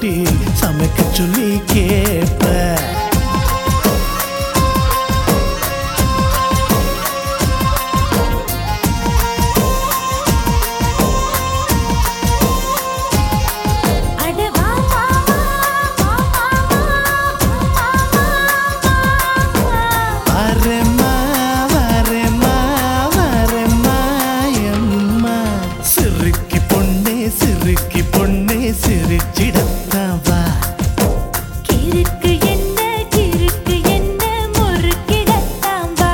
முட்டி சமைக்க சொல்லி கேப்ப அட வா வா வா வா வா வரேம்மா வரேம்மா வரேம்மா எம்மா சிறுக்கி பொண்ணே சிறுக்கி பொண்ணே சிரிச்சிடத்தான் வா கிறுக்கு என்ன கிறுக்கு என்ன முறுக்கிடத்தான் வா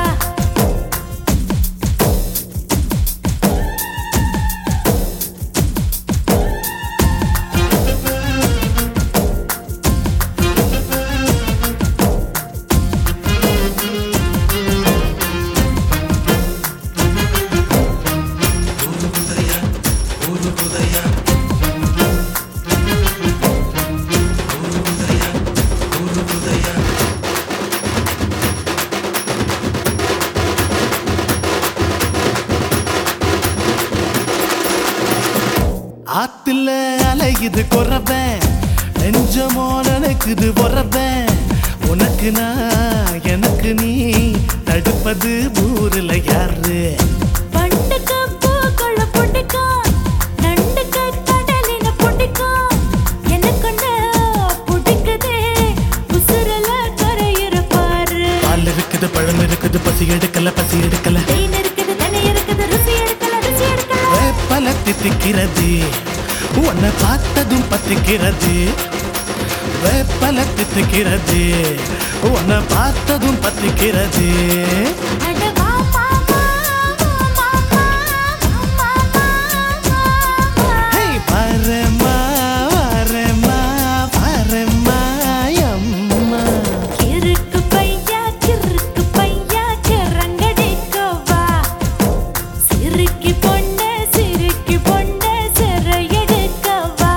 ஆத்துல அலையுது குறவன் நெஞ்சமோ நினைக்குது உறவன் உனக்கு நான் எனக்கு நீ தடுப்பது ஊர்ல யாரு பண்டுக்கு பூக்குள்ள பிடிக்கும் நண்டுக்கு கடலின பிடிக்கும் எனக்கு ஒண்ணு பிடிக்குதே உசுரல கரையிற பாரு பால் இருக்குது பழம் இருக்குது பசி எடுக்கல பசி எடுக்கல தேன் இருக்குது தனி இருக்குது ருசி எடுக்கல ருசி எடுக்கல வேப்பல தித்திக்கிறது உன்னை பார்த்ததும் பத்திக்கிறது வேப்பல தித்திக்கிறது உன்னை பார்த்ததும் பத்திக்கிறது அட வா வா வா வா வா வா வா ஹே, வரேம்மா வரேம்மா வரேம்மா அம்மா கிறுக்கு பையா கிறுக்கு பையா சிறங்கடிக்கோ வா சிறுக்கி பொண்ணு சிறுக்கி பொண்ணு சிறையெடுக்க வா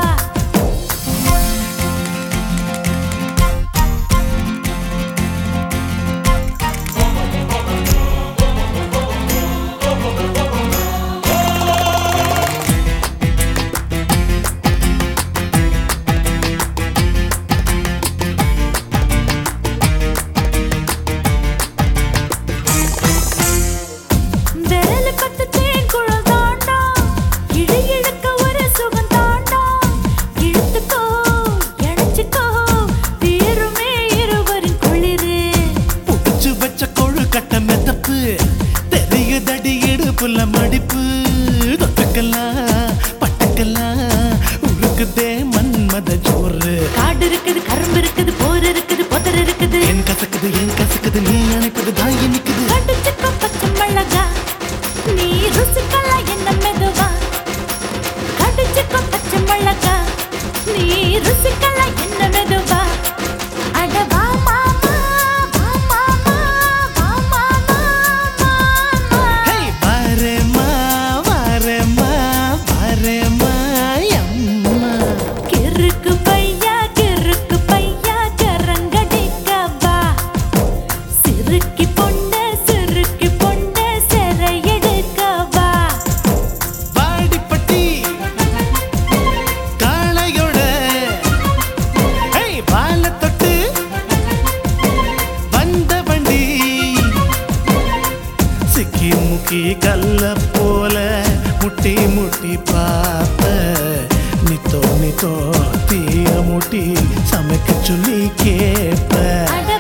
விரல் பத்து தேன் குழல் தாண்டா இழு இழுக்க ஒரு சுகம் தாண்டா இழுத்துக்கோ இணைச்சுக்கோ தீருமே இருவரின் குளிரு புடிச்சு வச்ச கொழு கட்ட மெதப்பு தெரியுதடி இடுப்புல மடிப்பு தொட்டுக்கலாம் பட்டுக்கலாம் உருக்குதே மன்மத ஜோறு காடு இருக்குது கரும்பு இருக்குது போர் இருக்குது புதர் இருக்குது என் கசக்குது என் கசக்குது நீ அணைப்பது தாய் நிக்குது கடிச்சுக்கோ பச்சை மிளகா நீ ருசிக்கலாம் என்ன மெதுவா கடிச்சுக்கோ பச்சை மிளகா நீ ருசிக்கலாம் என்ன மெதுவா அட வா மாமா வா மாமா வா மாமா மாமா ஹே, வரேம்மா வரேம்மா வரேம்மா அம்மா கிறுக்கு பையா கிறுக்கு பையா கரங்கடிக்க வா சிறுக்கி பொண்ணு சிறுக்கி பொண்ணு சிறையெடுக்க வா வாடிப்பட்டி காளையோட ஏய், வாலை தொட்டு வந்த வண்டி சிக்கி முக்கி கல்ல போல முட்டி முட்டி பார்ப்ப நித்தோ நித்தோ தீய முட்டி சமைக்க சொல்லி கேப்ப அட